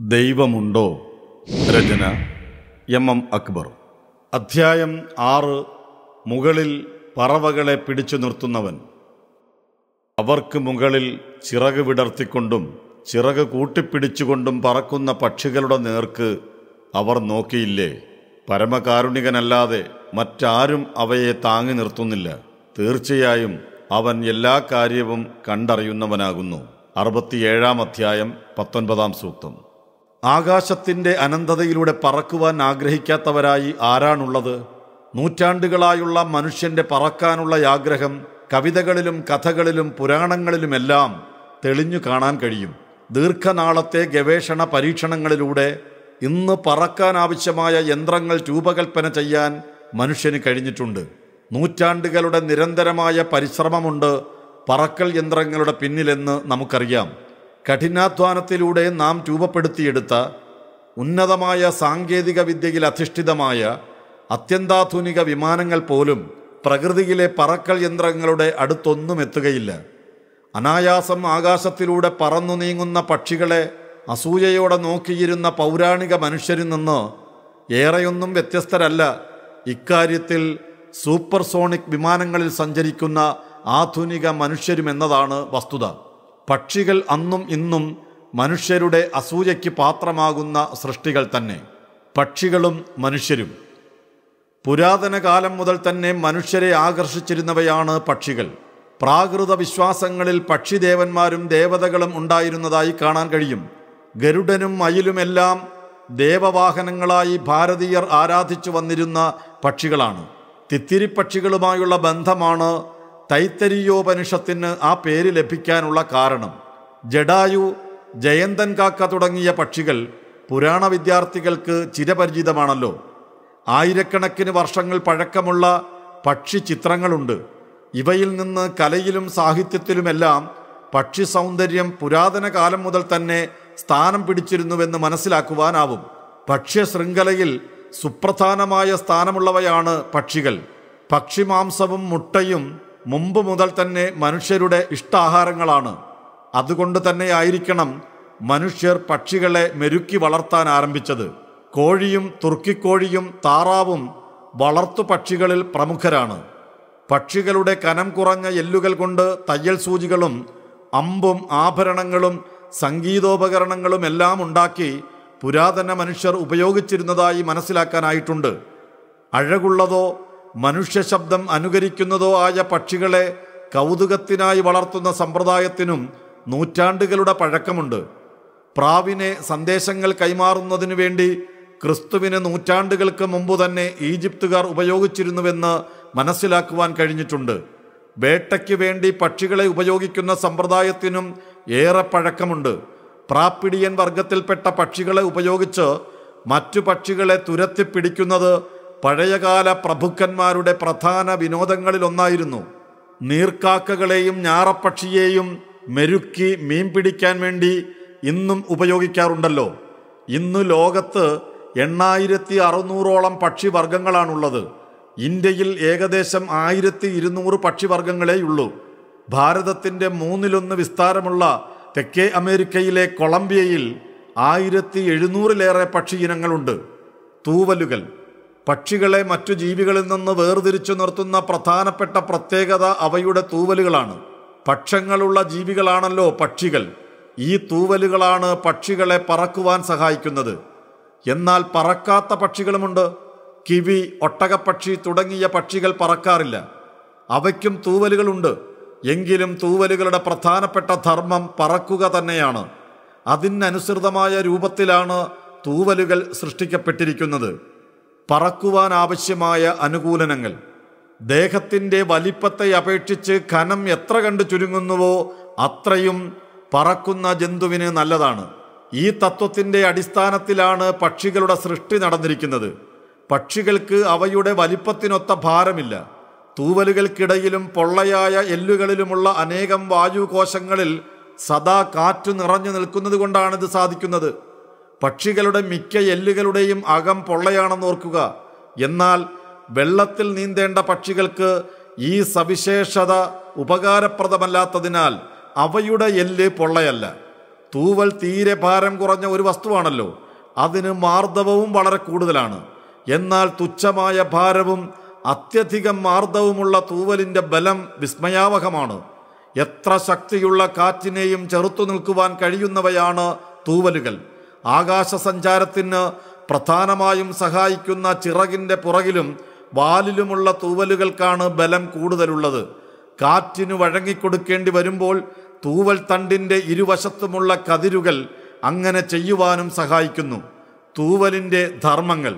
ദൈവമുണ്ടോ രചന M M Akbar അധ്യായം ആറ് മുകളിൽ പറവകളെ പിടിച്ചു നിർത്തുന്നവൻ അവർക്ക് മുകളിൽ ചിറക് വിടർത്തിക്കൊണ്ടും ചിറക് കൂട്ടിപ്പിടിച്ചുകൊണ്ടും പറക്കുന്ന പക്ഷികളുടെ നേർക്ക് അവർ നോക്കിയില്ലേ പരമകാരുണികനല്ലാതെ മറ്റാരും അവയെ താങ്ങി നിർത്തുന്നില്ല തീർച്ചയായും അവൻ എല്ലാ കാര്യവും കണ്ടറിയുന്നവനാകുന്നു അറുപത്തിയേഴാം അധ്യായം പത്തൊൻപതാം സൂക്തം ആകാശത്തിന്റെ അനന്തതയിലൂടെ പറക്കുവാൻ ആഗ്രഹിക്കാത്തവരായി ആരാണുള്ളത് നൂറ്റാണ്ടുകളായുള്ള മനുഷ്യന്റെ പറക്കാനുള്ള ആഗ്രഹം കവിതകളിലും കഥകളിലും പുരാണങ്ങളിലുമെല്ലാം തെളിഞ്ഞു കാണാൻ കഴിയും ദീർഘനാളത്തെ ഗവേഷണ പരീക്ഷണങ്ങളിലൂടെ ഇന്ന് പറക്കാൻ ആവശ്യമായ യന്ത്രങ്ങൾ രൂപകൽപ്പന ചെയ്യാൻ മനുഷ്യന് കഴിഞ്ഞിട്ടുണ്ട് നൂറ്റാണ്ടുകളുടെ നിരന്തരമായ പരിശ്രമമുണ്ട് പറക്കൽ യന്ത്രങ്ങളുടെ പിന്നിലെന്ന് നമുക്കറിയാം കഠിനാധ്വാനത്തിലൂടെ നാം രൂപപ്പെടുത്തിയെടുത്ത ഉന്നതമായ സാങ്കേതിക വിദ്യയിൽ അധിഷ്ഠിതമായ അത്യന്താധുനിക വിമാനങ്ങൾ പോലും പ്രകൃതിയിലെ പറക്കൽ യന്ത്രങ്ങളുടെ അടുത്തൊന്നും എത്തുകയില്ല അനായാസം ആകാശത്തിലൂടെ പറന്നു നീങ്ങുന്ന പക്ഷികളെ അസൂയയോടെ നോക്കിയിരുന്ന പൗരാണിക മനുഷ്യരിൽ നിന്ന് ഏറെയൊന്നും വ്യത്യസ്തരല്ല ഇക്കാര്യത്തിൽ സൂപ്പർസോണിക് വിമാനങ്ങളിൽ സഞ്ചരിക്കുന്ന ആധുനിക മനുഷ്യരുമെന്നതാണ് വസ്തുത പക്ഷികൾ അന്നും ഇന്നും മനുഷ്യരുടെ അസൂയയ്ക്ക് പാത്രമാകുന്ന സൃഷ്ടികൾ തന്നെ പക്ഷികളും മനുഷ്യരും പുരാതന കാലം മുതൽ തന്നെ മനുഷ്യരെ ആകർഷിച്ചിരുന്നവയാണ് പക്ഷികൾ പ്രാകൃത വിശ്വാസങ്ങളിൽ പക്ഷിദേവന്മാരും ദേവതകളും ഉണ്ടായിരുന്നതായി കാണാൻ കഴിയും ഗരുഡനും മയിലുമെല്ലാം ദേവവാഹനങ്ങളായി ഭാരതീയർ ആരാധിച്ചു വന്നിരുന്ന പക്ഷികളാണ് തിത്തിരിപ്പക്ഷികളുമായുള്ള ബന്ധമാണ് തൈത്തരീയോപനിഷത്തിന് ആ പേര് ലഭിക്കാനുള്ള കാരണം ജഡായു ജയന്തൻ കാക്ക തുടങ്ങിയ പക്ഷികൾ പുരാണ വിദ്യാർത്ഥികൾക്ക് ചിരപരിചിതമാണല്ലോ ആയിരക്കണക്കിന് വർഷങ്ങൾ പഴക്കമുള്ള പക്ഷി ചിത്രങ്ങളുണ്ട് ഇവയിൽ നിന്ന് കലയിലും സാഹിത്യത്തിലുമെല്ലാം പക്ഷി സൗന്ദര്യം പുരാതന കാലം മുതൽ തന്നെ സ്ഥാനം പിടിച്ചിരുന്നുവെന്ന് മനസ്സിലാക്കുവാനാവും ഭക്ഷ്യ ശൃംഖലയിൽ സുപ്രധാനമായ സ്ഥാനമുള്ളവയാണ് പക്ഷികൾ പക്ഷിമാംസവും മുട്ടയും മുമ്പ് മുതൽ തന്നെ മനുഷ്യരുടെ ഇഷ്ടാഹാരങ്ങളാണ് അതുകൊണ്ട് തന്നെ ആയിരിക്കണം മനുഷ്യർ പക്ഷികളെ മെരുക്കി വളർത്താൻ ആരംഭിച്ചത് കോഴിയും തുർക്കിക്കോഴിയും താറാവും വളർത്തു പക്ഷികളിൽ പ്രമുഖരാണ് പക്ഷികളുടെ കനം കുറഞ്ഞ എല്ലുകൾ കൊണ്ട് തയ്യൽ സൂചികളും അമ്പും ആഭരണങ്ങളും സംഗീതോപകരണങ്ങളും എല്ലാം ഉണ്ടാക്കി പുരാതന മനുഷ്യർ ഉപയോഗിച്ചിരുന്നതായി മനസ്സിലാക്കാനായിട്ടുണ്ട് അഴകുള്ളതോ മനുഷ്യ ശബ്ദം അനുകരിക്കുന്നതോ ആയ പക്ഷികളെ കൗതുകത്തിനായി വളർത്തുന്ന സമ്പ്രദായത്തിനും നൂറ്റാണ്ടുകളുടെ പഴക്കമുണ്ട് പ്രാവിനെ സന്ദേശങ്ങൾ കൈമാറുന്നതിനു വേണ്ടി ക്രിസ്തുവിന് നൂറ്റാണ്ടുകൾക്ക് മുമ്പ് തന്നെ ഈജിപ്തുകാർ ഉപയോഗിച്ചിരുന്നുവെന്ന് മനസ്സിലാക്കുവാൻ കഴിഞ്ഞിട്ടുണ്ട് വേട്ടയ്ക്ക് വേണ്ടി പക്ഷികളെ ഉപയോഗിക്കുന്ന സമ്പ്രദായത്തിനും ഏറെ പഴക്കമുണ്ട് പ്രാപ്പിടിയൻ വർഗത്തിൽപ്പെട്ട പക്ഷികളെ ഉപയോഗിച്ച് മറ്റു പക്ഷികളെ തുരത്തി പിടിക്കുന്നത് പഴയകാല പ്രഭുക്കന്മാരുടെ പ്രധാന വിനോദങ്ങളിലൊന്നായിരുന്നു നീർക്കാക്കകളെയും ഞാറപ്പക്ഷിയെയും മെരുക്കി മീൻ പിടിക്കാൻ വേണ്ടി ഇന്നും ഉപയോഗിക്കാറുണ്ടല്ലോ ഇന്ന് ലോകത്ത് എണ്ണായിരത്തി അറുന്നൂറോളം പക്ഷിവർഗങ്ങളാണുള്ളത് ഇന്ത്യയിൽ ഏകദേശം ആയിരത്തി ഇരുന്നൂറ് പക്ഷിവർഗങ്ങളേയുള്ളൂ ഭാരതത്തിൻ്റെ മൂന്നിലൊന്ന് വിസ്താരമുള്ള തെക്കേ അമേരിക്കയിലെ കൊളംബിയയിൽ ആയിരത്തി എഴുന്നൂറിലേറെ പക്ഷി ഇനങ്ങളുണ്ട് തൂവലുകൾ പക്ഷികളെ മറ്റു ജീവികളിൽ നിന്ന് വേർതിരിച്ചു നിർത്തുന്ന പ്രധാനപ്പെട്ട പ്രത്യേകത അവയുടെ തൂവലുകളാണ് പക്ഷങ്ങളുള്ള ജീവികളാണല്ലോ പക്ഷികൾ ഈ തൂവലുകളാണ് പക്ഷികളെ പറക്കുവാൻ സഹായിക്കുന്നത് എന്നാൽ പറക്കാത്ത പക്ഷികളുമുണ്ട് കിവി ഒട്ടകപ്പക്ഷി തുടങ്ങിയ പക്ഷികൾ പറക്കാറില്ല അവയ്ക്കും തൂവലുകളുണ്ട് എങ്കിലും തൂവലുകളുടെ പ്രധാനപ്പെട്ട ധർമ്മം പറക്കുക തന്നെയാണ് അതിനനുസൃതമായ രൂപത്തിലാണ് തൂവലുകൾ സൃഷ്ടിക്കപ്പെട്ടിരിക്കുന്നത് പറക്കുവാൻ ആവശ്യമായ അനുകൂലനങ്ങൾ ദേഹത്തിൻ്റെ വലിപ്പത്തെ അപേക്ഷിച്ച് ഖനം എത്ര കണ്ട് ചുരുങ്ങുന്നുവോ അത്രയും പറക്കുന്ന ജന്തുവിന് നല്ലതാണ് ഈ തത്വത്തിൻ്റെ അടിസ്ഥാനത്തിലാണ് പക്ഷികളുടെ സൃഷ്ടി നടന്നിരിക്കുന്നത് പക്ഷികൾക്ക് അവയുടെ വലിപ്പത്തിനൊത്ത ഭാരമില്ല തൂവലുകൾക്കിടയിലും പൊള്ളയായ എല്ലുകളിലുമുള്ള അനേകം വായുകോശങ്ങളിൽ സദാ കാറ്റു നിറഞ്ഞു നിൽക്കുന്നത് കൊണ്ടാണ് ഇത് സാധിക്കുന്നത് പക്ഷികളുടെ മിക്ക എല്ലുകളുടെയും അകം പൊള്ളയാണെന്ന് ഓർക്കുക എന്നാൽ വെള്ളത്തിൽ നീന്തേണ്ട പക്ഷികൾക്ക് ഈ സവിശേഷത ഉപകാരപ്രദമല്ലാത്തതിനാൽ അവയുടെ എല്ല് പൊള്ളയല്ല തൂവൽ തീരെ ഭാരം കുറഞ്ഞ ഒരു വസ്തുവാണല്ലോ അതിന് മാർദ്ദവവും വളരെ കൂടുതലാണ് എന്നാൽ തുച്ഛമായ ഭാരവും അത്യധികം മാർദ്ദവുമുള്ള തൂവലിൻ്റെ ബലം വിസ്മയാവഹമാണ് എത്ര ശക്തിയുള്ള കാറ്റിനെയും ചെറുത്തു നിൽക്കുവാൻ കഴിയുന്നവയാണ് തൂവലുകൾ ആകാശസഞ്ചാരത്തിന് പ്രധാനമായും സഹായിക്കുന്ന ചിറകിൻ്റെ പുറകിലും വാലിലുമുള്ള തൂവലുകൾക്കാണ് ബലം കൂടുതലുള്ളത് കാറ്റിനു വഴങ്ങിക്കൊടുക്കേണ്ടി വരുമ്പോൾ തൂവൽ തണ്ടിൻ്റെ ഇരുവശത്തുമുള്ള കതിരുകൾ അങ്ങനെ ചെയ്യുവാനും സഹായിക്കുന്നു തൂവലിൻ്റെ ധർമ്മങ്ങൾ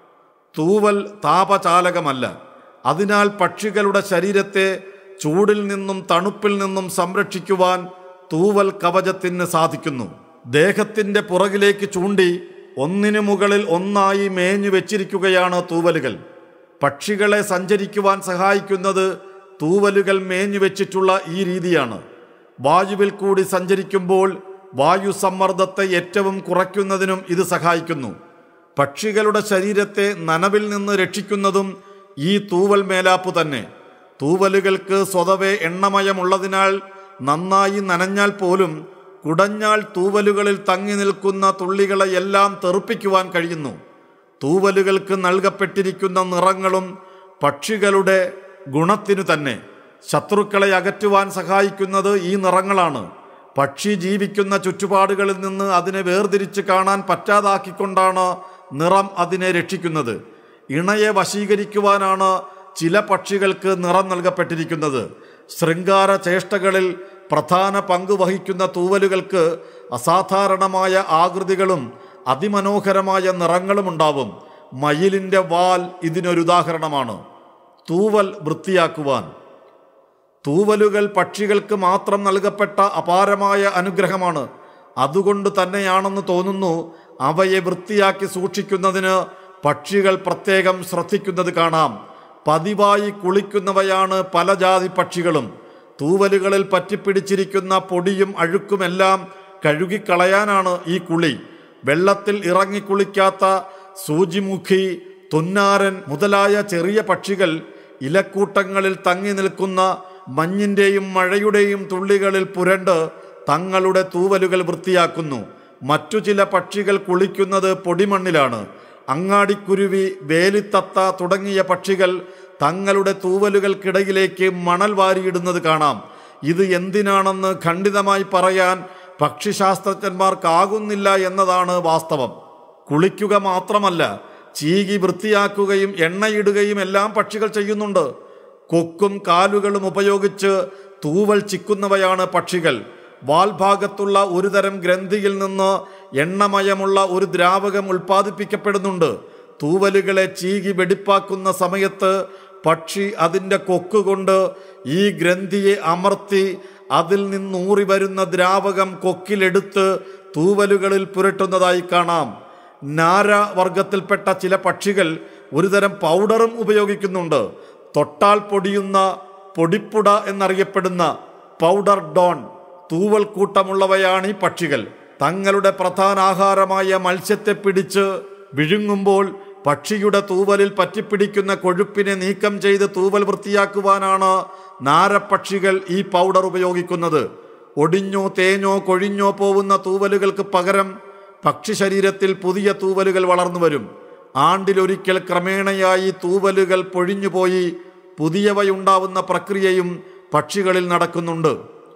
തൂവൽ താപചാലകമല്ല അതിനാൽ പക്ഷികളുടെ ശരീരത്തെ ചൂടിൽ നിന്നും തണുപ്പിൽ നിന്നും സംരക്ഷിക്കുവാൻ തൂവൽ കവചത്തിന് സാധിക്കുന്നു ദേഹത്തിൻ്റെ പുറകിലേക്ക് ചൂണ്ടി ഒന്നിനു മുകളിൽ ഒന്നായി മേഞ്ഞു വെച്ചിരിക്കുകയാണ് തൂവലുകൾ പക്ഷികളെ സഞ്ചരിക്കുവാൻ സഹായിക്കുന്നത് തൂവലുകൾ മേഞ്ഞു വെച്ചിട്ടുള്ള ഈ രീതിയാണ് വായുവിൽ കൂടി സഞ്ചരിക്കുമ്പോൾ വായു സമ്മർദ്ദത്തെ ഏറ്റവും കുറയ്ക്കുന്നതിനും ഇത് സഹായിക്കുന്നു പക്ഷികളുടെ ശരീരത്തെ നനവിൽ നിന്ന് രക്ഷിക്കുന്നതും ഈ തൂവൽ മേലാപ്പ് തന്നെ തൂവലുകൾക്ക് സ്വതവേ എണ്ണമയമുള്ളതിനാൽ നന്നായി നനഞ്ഞാൽ പോലും കുടഞ്ഞാൽ തൂവലുകളിൽ തങ്ങി നിൽക്കുന്ന തുള്ളികളെയെല്ലാം തെറുപ്പിക്കുവാൻ കഴിയുന്നു തൂവലുകൾക്ക് നൽകപ്പെട്ടിരിക്കുന്ന നിറങ്ങളും പക്ഷികളുടെ ഗുണത്തിനു തന്നെ ശത്രുക്കളെ അകറ്റുവാൻ സഹായിക്കുന്നത് ഈ നിറങ്ങളാണ് പക്ഷി ജീവിക്കുന്ന ചുറ്റുപാടുകളിൽ നിന്ന് അതിനെ വേർതിരിച്ച് കാണാൻ പറ്റാതാക്കിക്കൊണ്ടാണ് നിറം അതിനെ രക്ഷിക്കുന്നത് ഇണയെ വശീകരിക്കുവാനാണ് ചില പക്ഷികൾക്ക് നിറം നൽകപ്പെട്ടിരിക്കുന്നത് ശൃംഗാര ചേഷ്ടകളിൽ പ്രധാന പങ്ക് വഹിക്കുന്ന തൂവലുകൾക്ക് അസാധാരണമായ ആകൃതികളും അതിമനോഹരമായ നിറങ്ങളും ഉണ്ടാവും മയിലിൻ്റെ വാൽ ഇതിനൊരുദാഹരണമാണ് തൂവൽ വൃത്തിയാക്കുവാൻ തൂവലുകൾ പക്ഷികൾക്ക് മാത്രം നൽകപ്പെട്ട അപാരമായ അനുഗ്രഹമാണ് അതുകൊണ്ട് തന്നെയാണെന്ന് തോന്നുന്നു അവയെ വൃത്തിയാക്കി സൂക്ഷിക്കുന്നതിന് പക്ഷികൾ പ്രത്യേകം ശ്രദ്ധിക്കുന്നത് കാണാം പതിവായി കുളിക്കുന്നവയാണ് പല ജാതി പക്ഷികളും തൂവലുകളിൽ പറ്റിപ്പിടിച്ചിരിക്കുന്ന പൊടിയും അഴുക്കുമെല്ലാം കഴുകിക്കളയാനാണ് ഈ കുളി വെള്ളത്തിൽ ഇറങ്ങി കുളിക്കാത്ത സൂചിമുഖി തുന്നാരൻ മുതലായ ചെറിയ പക്ഷികൾ ഇലക്കൂട്ടങ്ങളിൽ തങ്ങി നിൽക്കുന്ന മഞ്ഞിൻ്റെയും മഴയുടെയും തുള്ളികളിൽ പുരണ്ട് തങ്ങളുടെ തൂവലുകൾ വൃത്തിയാക്കുന്നു മറ്റു ചില പക്ഷികൾ കുളിക്കുന്നത് പൊടിമണ്ണിലാണ് അങ്ങാടിക്കുരുവി വേലിത്തത്ത തുടങ്ങിയ പക്ഷികൾ തങ്ങളുടെ തൂവലുകൾക്കിടയിലേക്ക് മണൽ വാരിയിടുന്നത് കാണാം ഇത് എന്തിനാണെന്ന് ഖണ്ഡിതമായി പറയാൻ പക്ഷിശാസ്ത്രജ്ഞന്മാർക്കാകുന്നില്ല എന്നതാണ് വാസ്തവം കുളിക്കുക മാത്രമല്ല ചീകി വൃത്തിയാക്കുകയും എണ്ണയിടുകയും എല്ലാം പക്ഷികൾ ചെയ്യുന്നുണ്ട് കൊക്കും കാലുകളും ഉപയോഗിച്ച് തൂവൽ ചിക്കുന്നവയാണ് പക്ഷികൾ വാൽഭാഗത്തുള്ള ഒരുതരം ഗ്രന്ഥിയിൽ നിന്ന് എണ്ണമയമുള്ള ഒരു ദ്രാവകം ഉൽപ്പാദിപ്പിക്കപ്പെടുന്നുണ്ട് തൂവലുകളെ ചീകി വെടിപ്പാക്കുന്ന സമയത്ത് പക്ഷി അതിൻ്റെ കൊക്കുകൊണ്ട് ഈ ഗ്രന്ഥിയെ അമർത്തി അതിൽ നിന്നൂറി വരുന്ന ദ്രാവകം കൊക്കിലെടുത്ത് തൂവലുകളിൽ പുരട്ടുന്നതായി കാണാം നാര വർഗത്തിൽപ്പെട്ട ചില പക്ഷികൾ ഒരുതരം പൗഡറും ഉപയോഗിക്കുന്നുണ്ട് തൊട്ടാൽ പൊടിയുന്ന പൊടിപ്പുട എന്നറിയപ്പെടുന്ന പൗഡർ ഡോൺ തൂവൽ കൂട്ടമുള്ളവയാണ് ഈ പക്ഷികൾ തങ്ങളുടെ പ്രധാന ആഹാരമായ മത്സ്യത്തെ പിടിച്ച് വിഴുങ്ങുമ്പോൾ പക്ഷിയുടെ തൂവലിൽ പറ്റിപ്പിടിക്കുന്ന കൊഴുപ്പിനെ നീക്കം ചെയ്ത് തൂവൽ വൃത്തിയാക്കുവാനാണ് നാരപ്പക്ഷികൾ ഈ പൗഡർ ഉപയോഗിക്കുന്നത് ഒടിഞ്ഞോ തേഞ്ഞോ കൊഴിഞ്ഞോ പോകുന്ന തൂവലുകൾക്ക് പകരം പക്ഷി ശരീരത്തിൽ പുതിയ തൂവലുകൾ വളർന്നു വരും ആണ്ടിലൊരിക്കൽ ക്രമേണയായി തൂവലുകൾ പൊഴിഞ്ഞുപോയി പുതിയവയുണ്ടാവുന്ന പ്രക്രിയയും പക്ഷികളിൽ നടക്കുന്നുണ്ട്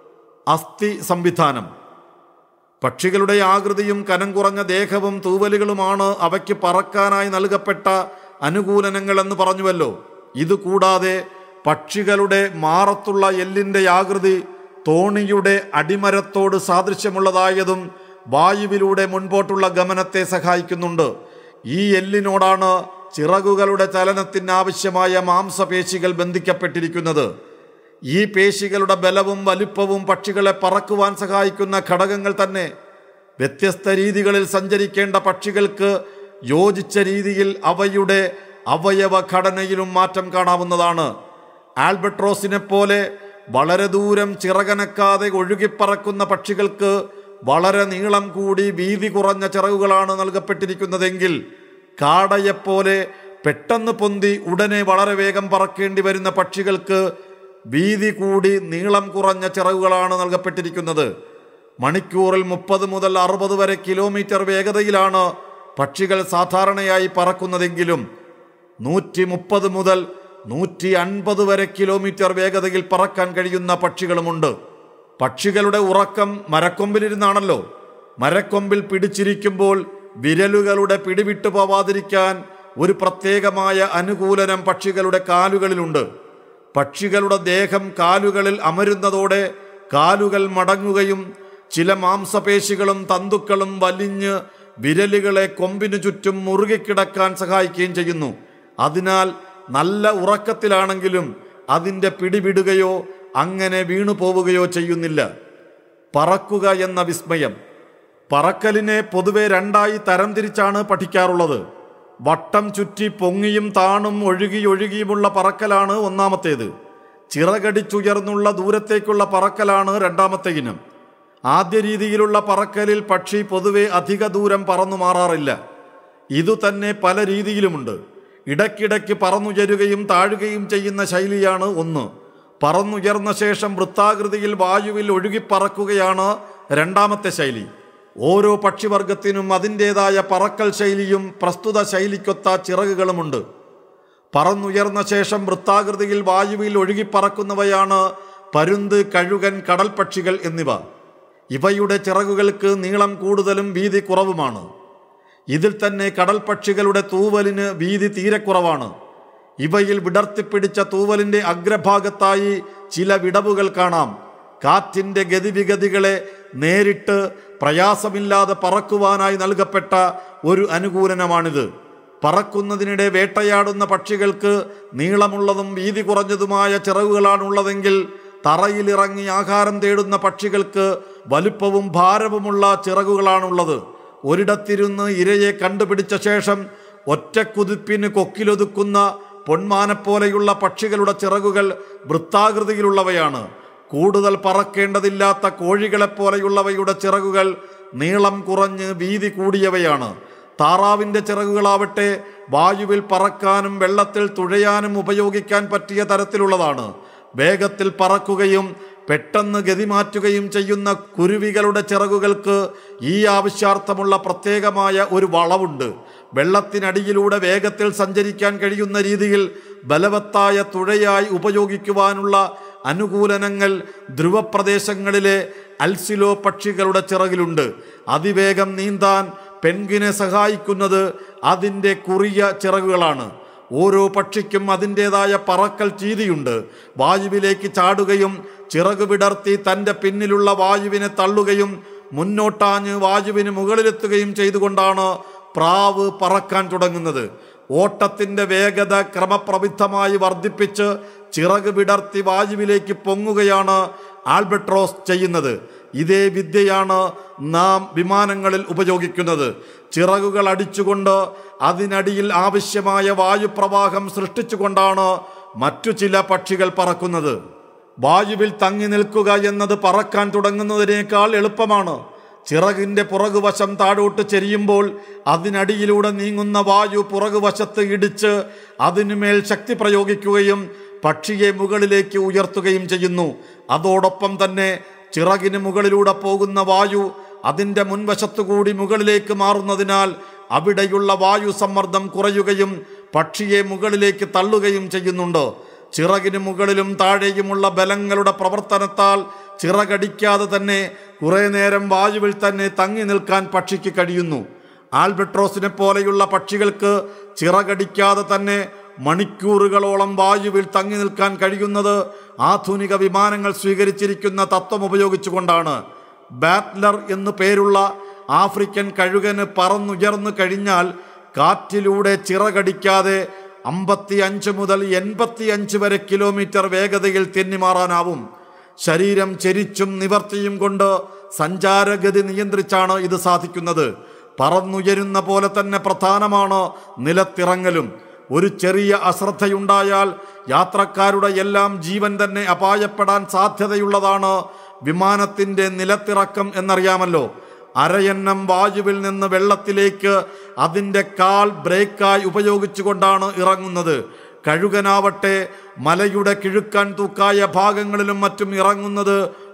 അസ്ഥി സംവിധാനം പക്ഷികളുടെ ആകൃതിയും കനം കുറഞ്ഞ ദേഹവും തൂവലുകളുമാണ് അവയ്ക്ക് പറക്കാനായി നൽകപ്പെട്ട അനുകൂലനങ്ങൾ എന്ന് പറഞ്ഞുവല്ലോ ഇതുകൂടാതെ പക്ഷികളുടെ മാറത്തുള്ള എല്ലിൻ്റെ ആകൃതി തോണിയുടെ അടിമരത്തോട് സാദൃശ്യമുള്ളതായതും വായുവിലൂടെ മുൻപോട്ടുള്ള ഗമനത്തെ സഹായിക്കുന്നുണ്ട് ഈ എല്ലിനോടാണ് ചിറകുകളുടെ ചലനത്തിന് ആവശ്യമായ മാംസപേശികൾ ബന്ധിക്കപ്പെട്ടിരിക്കുന്നത് ഈ പേശികളുടെ ബലവും വലുപ്പവും പക്ഷികളെ പറക്കുവാൻ സഹായിക്കുന്ന ഘടകങ്ങൾ തന്നെ വ്യത്യസ്ത രീതികളിൽ സഞ്ചരിക്കേണ്ട പക്ഷികൾക്ക് യോജിച്ച രീതിയിൽ അവയുടെ അവയവ ഘടനയിലും മാറ്റം കാണാവുന്നതാണ് ആൽബട്രോസിനെ പോലെ വളരെ ദൂരം ചിറകനക്കാതെ ഒഴുകിപ്പറക്കുന്ന പക്ഷികൾക്ക് വളരെ നീളം കൂടി വീതി കുറഞ്ഞ ചിറകുകളാണ് നൽകപ്പെട്ടിരിക്കുന്നതെങ്കിൽ കാടയെപ്പോലെ പെട്ടെന്ന് പൊന്തി ഉടനെ വളരെ വേഗം പറക്കേണ്ടി വരുന്ന പക്ഷികൾക്ക് വീതി കൂടി നീളം കുറഞ്ഞ ചിറകുകളാണ് നൽകപ്പെട്ടിരിക്കുന്നത് മണിക്കൂറിൽ മുപ്പത് മുതൽ അറുപത് വരെ കിലോമീറ്റർ വേഗതയിലാണ് പക്ഷികൾ സാധാരണയായി പറക്കുന്നതെങ്കിലും നൂറ്റി മുപ്പത് മുതൽ നൂറ്റി അൻപത് വരെ കിലോമീറ്റർ വേഗതയിൽ പറക്കാൻ കഴിയുന്ന പക്ഷികളുമുണ്ട് പക്ഷികളുടെ ഉറക്കം മരക്കൊമ്പിലിരുന്നാണല്ലോ മരക്കൊമ്പിൽ പിടിച്ചിരിക്കുമ്പോൾ വിരലുകളുടെ പിടിവിട്ടു പോവാതിരിക്കാൻ ഒരു പ്രത്യേകമായ അനുകൂലനം പക്ഷികളുടെ കാലുകളിലുണ്ട് പക്ഷികളുടെ ദേഹം കാലുകളിൽ അമരുന്നതോടെ കാലുകൾ മടങ്ങുകയും ചില മാംസപേശികളും തന്തുക്കളും വലിഞ്ഞ് വിരലുകളെ കൊമ്പിനു ചുറ്റും മുറുകിക്കിടക്കാൻ സഹായിക്കുകയും ചെയ്യുന്നു അതിനാൽ നല്ല ഉറക്കത്തിലാണെങ്കിലും അതിൻ്റെ പിടിവിടുകയോ അങ്ങനെ വീണു പോവുകയോ ചെയ്യുന്നില്ല പറക്കുക എന്ന വിസ്മയം പറക്കലിനെ പൊതുവെ രണ്ടായി തരംതിരിച്ചാണ് പഠിക്കാറുള്ളത് വട്ടം ചുറ്റി പൊങ്ങിയും താണും ഒഴുകി ഒഴുകിയുമുള്ള പറക്കലാണ് ഒന്നാമത്തേത് ചിറകടിച്ചുയർന്നുള്ള ദൂരത്തേക്കുള്ള പറക്കലാണ് രണ്ടാമത്തെ ഇനം ആദ്യ രീതിയിലുള്ള പറക്കലിൽ പക്ഷി പൊതുവെ അധിക ദൂരം പറന്നു മാറാറില്ല ഇതുതന്നെ പല രീതിയിലുമുണ്ട് ഇടയ്ക്കിടയ്ക്ക് പറന്നുയരുകയും താഴുകയും ചെയ്യുന്ന ശൈലിയാണ് ഒന്ന് പറന്നുയർന്ന ശേഷം വൃത്താകൃതിയിൽ വായുവിൽ ഒഴുകിപ്പറക്കുകയാണ് രണ്ടാമത്തെ ശൈലി ഓരോ പക്ഷിവർഗത്തിനും അതിൻ്റെതായ പറക്കൽ ശൈലിയും പ്രസ്തുത ശൈലിക്കൊത്ത ചിറകുകളുമുണ്ട് പറന്നുയർന്ന ശേഷം വൃത്താകൃതിയിൽ വായുവിൽ ഒഴുകിപ്പറക്കുന്നവയാണ് പരുന്ത് കഴുകൻ കടൽപ്പക്ഷികൾ എന്നിവ ഇവയുടെ ചിറകുകൾക്ക് നീളം കൂടുതലും വീതി കുറവുമാണ് ഇതിൽ തന്നെ കടൽപ്പക്ഷികളുടെ തൂവലിന് വീതി തീരെ കുറവാണ് ഇവയിൽ വിടർത്തിപ്പിടിച്ച തൂവലിന്റെ അഗ്രഭാഗത്തായി ചില വിടവുകൾ കാണാം കാറ്റിന്റെ ഗതിവിഗതികളെ നേരിട്ട് പ്രയാസമില്ലാതെ പറക്കുവാനായി നൽകപ്പെട്ട ഒരു അനുകൂലനമാണിത് പറക്കുന്നതിനിടെ വേട്ടയാടുന്ന പക്ഷികൾക്ക് നീളമുള്ളതും വീതി കുറഞ്ഞതുമായ ചിറകുകളാണുള്ളതെങ്കിൽ തറയിലിറങ്ങി ആഹാരം തേടുന്ന പക്ഷികൾക്ക് വലുപ്പവും ഭാരവുമുള്ള ചിറകുകളാണുള്ളത് ഒരിടത്തിരുന്ന് ഇരയെ കണ്ടുപിടിച്ച ശേഷം ഒറ്റക്കുതിപ്പിന് കൊക്കിലൊതുക്കുന്ന പൊന്മാനെപ്പോലെയുള്ള പക്ഷികളുടെ ചിറകുകൾ വൃത്താകൃതിയിലുള്ളവയാണ് കൂടുതൽ പറക്കേണ്ടതില്ലാത്ത കോഴികളെപ്പോലെയുള്ളവയുടെ ചിറകുകൾ നീളം കുറഞ്ഞ് വീതി കൂടിയവയാണ് താറാവിൻ്റെ ചിറകുകളാവട്ടെ വായുവിൽ പറക്കാനും വെള്ളത്തിൽ തുഴയാനും ഉപയോഗിക്കാൻ പറ്റിയ തരത്തിലുള്ളതാണ് വേഗത്തിൽ പറക്കുകയും പെട്ടെന്ന് ഗതി മാറ്റുകയും ചെയ്യുന്ന കുരുവികളുടെ ചിറകുകൾക്ക് ഈ ആവശ്യാർത്ഥമുള്ള പ്രത്യേകമായ ഒരു വളവുണ്ട് വെള്ളത്തിനടിയിലൂടെ വേഗത്തിൽ സഞ്ചരിക്കാൻ കഴിയുന്ന രീതിയിൽ ബലവത്തായ തുഴയായി ഉപയോഗിക്കുവാനുള്ള അനുകൂലനങ്ങൾ ധ്രുവപ്രദേശങ്ങളിലെ അൽസിലോ പക്ഷികളുടെ ചിറകിലുണ്ട് അതിവേഗം നീന്താൻ പെൻഗിനെ സഹായിക്കുന്നത് അതിൻ്റെ കുറിയ ചിറകുകളാണ് ഓരോ പക്ഷിക്കും അതിൻ്റെതായ പറക്കൽ രീതിയുണ്ട് വായുവിലേക്ക് ചാടുകയും ചിറക് വിടർത്തി തൻ്റെ പിന്നിലുള്ള വായുവിനെ തള്ളുകയും മുന്നോട്ടാഞ്ഞ് വായുവിന് മുകളിലെത്തുകയും ചെയ്തുകൊണ്ടാണ് പ്രാവ് പറക്കാൻ തുടങ്ങുന്നത് ഓട്ടത്തിൻ്റെ വേഗത ക്രമപ്രവിദ്ധമായി വർദ്ധിപ്പിച്ച് ചിറക് വിടർത്തി വായുവിലേക്ക് പൊങ്ങുകയാണ് ആൽബട്രോസ് ചെയ്യുന്നത് ഇതേ വിദ്യയാണ് നാം വിമാനങ്ങളിൽ ഉപയോഗിക്കുന്നത് ചിറകുകൾ അടിച്ചുകൊണ്ട് അതിനടിയിൽ ആവശ്യമായ വായുപ്രവാഹം സൃഷ്ടിച്ചുകൊണ്ടാണ് മറ്റു ചില പക്ഷികൾ പറക്കുന്നത് വായുവിൽ തങ്ങി നിൽക്കുക എന്നത് പറക്കാൻ തുടങ്ങുന്നതിനേക്കാൾ എളുപ്പമാണ് ചിറകിന്റെ പുറകുവശം താഴോട്ട് ചെരിയുമ്പോൾ അതിനടിയിലൂടെ നീങ്ങുന്ന വായു പുറകുവശത്ത് ഇടിച്ച് അതിനുമേൽ ശക്തി പ്രയോഗിക്കുകയും പക്ഷിയെ മുകളിലേക്ക് ഉയർത്തുകയും ചെയ്യുന്നു അതോടൊപ്പം തന്നെ ചിറകിന് മുകളിലൂടെ പോകുന്ന വായു അതിൻ്റെ മുൻവശത്തുകൂടി മുകളിലേക്ക് മാറുന്നതിനാൽ അവിടെയുള്ള വായു സമ്മർദ്ദം കുറയുകയും പക്ഷിയെ മുകളിലേക്ക് തള്ളുകയും ചെയ്യുന്നുണ്ട് ചിറകിന് മുകളിലും താഴെയുമുള്ള ബലങ്ങളുടെ പ്രവർത്തനത്താൽ ചിറകടിക്കാതെ തന്നെ കുറേ നേരം വായുവിൽ തന്നെ തങ്ങി നിൽക്കാൻ പക്ഷിക്ക് കഴിയുന്നു ആൽബട്രോസിനെ പോലെയുള്ള പക്ഷികൾക്ക് ചിറകടിക്കാതെ തന്നെ മണിക്കൂറുകളോളം വായുവിൽ തങ്ങി നിൽക്കാൻ കഴിയുന്നത് ആധുനിക വിമാനങ്ങൾ സ്വീകരിച്ചിരിക്കുന്ന തത്വം ഉപയോഗിച്ചുകൊണ്ടാണ് ബാറ്റ്ലർ എന്നു പേരുള്ള ആഫ്രിക്കൻ കഴുകന് പറന്നുയർന്നു കഴിഞ്ഞാൽ കാറ്റിലൂടെ ചിറകടിക്കാതെ അമ്പത്തി അഞ്ച് മുതൽ എൺപത്തി അഞ്ച് വരെ കിലോമീറ്റർ വേഗതയിൽ തെന്നിമാറാനാവും ശരീരം ചെരിച്ചും നിവർത്തിയും കൊണ്ട് സഞ്ചാരഗതി നിയന്ത്രിച്ചാണ് ഇത് സാധിക്കുന്നത് പറന്നുയരുന്ന പോലെ തന്നെ പ്രധാനമാണ് നിലത്തിറങ്ങലും ഒരു ചെറിയ അശ്രദ്ധയുണ്ടായാൽ യാത്രക്കാരുടെ എല്ലാം ജീവൻ തന്നെ അപായപ്പെടാൻ സാധ്യതയുള്ളതാണ് വിമാനത്തിന്റെ നിലത്തിറക്കം എന്നറിയാമല്ലോ അരയന്നം വായുവിൽ നിന്ന് വെള്ളത്തിലേക്ക് അതിൻ്റെ കാൽ ബ്രേക്കായി ഉപയോഗിച്ചുകൊണ്ടാണ് ഇറങ്ങുന്നത് കഴുകനാവട്ടെ മലയുടെ കിഴുക്കാൻ തൂക്കായ ഭാഗങ്ങളിലും മറ്റും ഇറങ്ങുന്നത്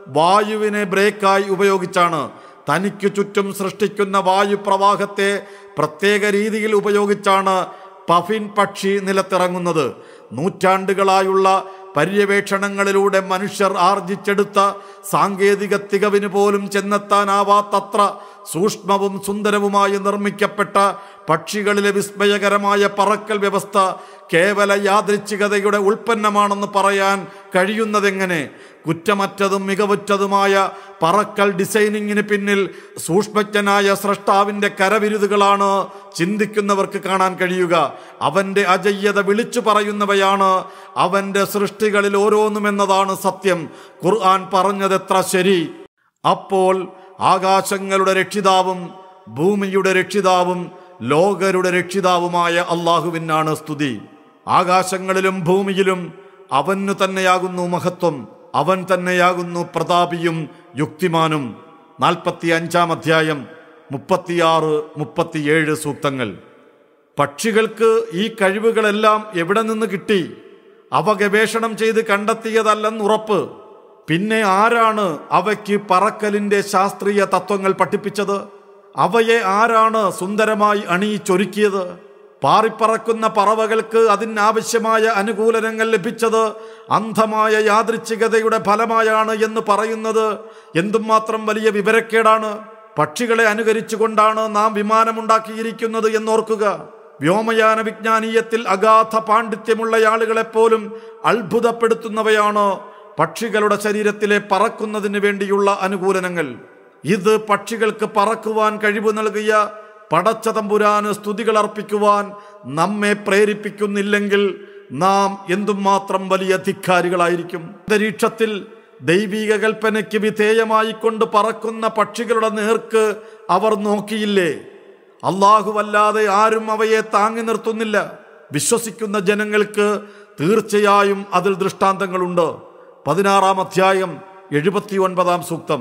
വായുവിനെ ബ്രേക്കായി ഉപയോഗിച്ചാണ് തനിക്ക് ചുറ്റും സൃഷ്ടിക്കുന്ന വായുപ്രവാഹത്തെ പ്രത്യേക രീതിയിൽ ഉപയോഗിച്ചാണ് പഫിൻ പക്ഷി നിലത്തിറങ്ങുന്നത് നൂറ്റാണ്ടുകളായുള്ള പര്യവേക്ഷണങ്ങളിലൂടെ മനുഷ്യർ ആർജിച്ചെടുത്ത സാങ്കേതിക തികവിന് പോലും ചെന്നെത്താനാവാത്തത്ര സൂക്ഷ്മവും സുന്ദരവുമായി നിർമ്മിക്കപ്പെട്ട പക്ഷികളിലെ വിസ്മയകരമായ പറക്കൽ വ്യവസ്ഥ കേവല യാദൃച്ഛികതയുടെ ഉൽപ്പന്നമാണെന്ന് പറയാൻ കഴിയുന്നതെങ്ങനെ കുറ്റമറ്റതും മികവുറ്റതുമായ പറക്കൽ ഡിസൈനിങ്ങിന് പിന്നിൽ സൂക്ഷ്മജ്ഞനായ സ്രഷ്ടാവിൻ്റെ കരവിരുതുകളാണ് ചിന്തിക്കുന്നവർക്ക് കാണാൻ കഴിയുക അവൻ്റെ അജയ്യത വിളിച്ചു പറയുന്നവയാണ് അവൻ്റെ സൃഷ്ടികളിൽ ഓരോന്നുമെന്നതാണ് സത്യം ഖുർആൻ പറഞ്ഞതെത്ര ശരി അപ്പോൾ ആകാശങ്ങളുടെ രക്ഷിതാവും ഭൂമിയുടെ രക്ഷിതാവും ലോകരുടെ രക്ഷിതാവുമായ അള്ളാഹുവിനാണ് സ്തുതി ആകാശങ്ങളിലും ഭൂമിയിലും അവനു തന്നെയാകുന്നു മഹത്വം അവൻ തന്നെയാകുന്നു പ്രതാപിയും യുക്തിമാനും നാൽപ്പത്തി അഞ്ചാം അധ്യായം മുപ്പത്തിയാറ് മുപ്പത്തിയേഴ് സൂക്തങ്ങൾ പക്ഷികൾക്ക് ഈ കഴിവുകളെല്ലാം എവിടെ നിന്ന് കിട്ടി അവ ഗവേഷണം ചെയ്ത് കണ്ടെത്തിയതല്ലെന്ന് ഉറപ്പ് പിന്നെ ആരാണ് അവയ്ക്ക് പറക്കലിന്റെ ശാസ്ത്രീയ തത്വങ്ങൾ പഠിപ്പിച്ചത് അവയെ ആരാണ് സുന്ദരമായി അണിയിച്ചൊരുക്കിയത് പാറിപ്പറക്കുന്ന പറവകൾക്ക് അതിനാവശ്യമായ അനുകൂലനങ്ങൾ ലഭിച്ചത് അന്ധമായ യാദൃച്ഛികതയുടെ ഫലമായാണ് എന്ന് പറയുന്നത് എന്തുമാത്രം വലിയ വിവരക്കേടാണ് പക്ഷികളെ അനുകരിച്ചുകൊണ്ടാണ് നാം വിമാനമുണ്ടാക്കിയിരിക്കുന്നത് എന്നോർക്കുക വ്യോമയാന വിജ്ഞാനീയത്തിൽ അഗാധ പാണ്ഡിത്യമുള്ള ആളുകളെപ്പോലും അത്ഭുതപ്പെടുത്തുന്നവയാണ് പക്ഷികളുടെ ശരീരത്തിലെ പറക്കുന്നതിന് വേണ്ടിയുള്ള അനുകൂലനങ്ങൾ ഇത് പക്ഷികൾക്ക് പറക്കുവാൻ കഴിവ് നൽകിയ പടച്ച തമ്പുരാന് സ്തുതികൾ അർപ്പിക്കുവാൻ നമ്മെ പ്രേരിപ്പിക്കുന്നില്ലെങ്കിൽ നാം എന്തുമാത്രം വലിയ ധിക്കാരികളായിരിക്കും അന്തരീക്ഷത്തിൽ ദൈവീക കൽപ്പനയ്ക്ക് വിധേയമായി കൊണ്ട് പറക്കുന്ന പക്ഷികളുടെ നേർക്ക് അവർ നോക്കിയില്ലേ അള്ളാഹുവല്ലാതെ ആരും അവയെ താങ്ങി നിർത്തുന്നില്ല വിശ്വസിക്കുന്ന ജനങ്ങൾക്ക് തീർച്ചയായും അതിൽ ദൃഷ്ടാന്തങ്ങളുണ്ട് പതിനാറാം അധ്യായം എഴുപത്തി ഒൻപതാം സൂക്തം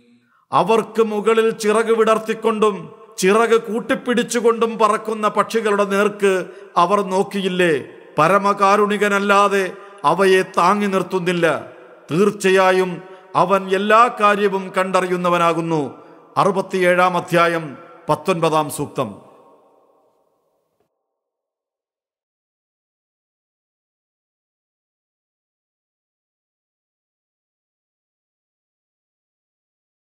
അവർക്ക് മുകളിൽ ചിറക് വിടർത്തിക്കൊണ്ടും ചിറക് കൂട്ടിപ്പിടിച്ചുകൊണ്ടും പറക്കുന്ന പക്ഷികളുടെ നേർക്ക് അവർ നോക്കിയില്ലേ പരമകാരുണികനല്ലാതെ അവയെ താങ്ങി നിർത്തുന്നില്ല തീർച്ചയായും അവൻ എല്ലാ കാര്യവും കണ്ടറിയുന്നവനാകുന്നു അറുപത്തിയേഴാം അധ്യായം പത്തൊൻപതാം സൂക്തം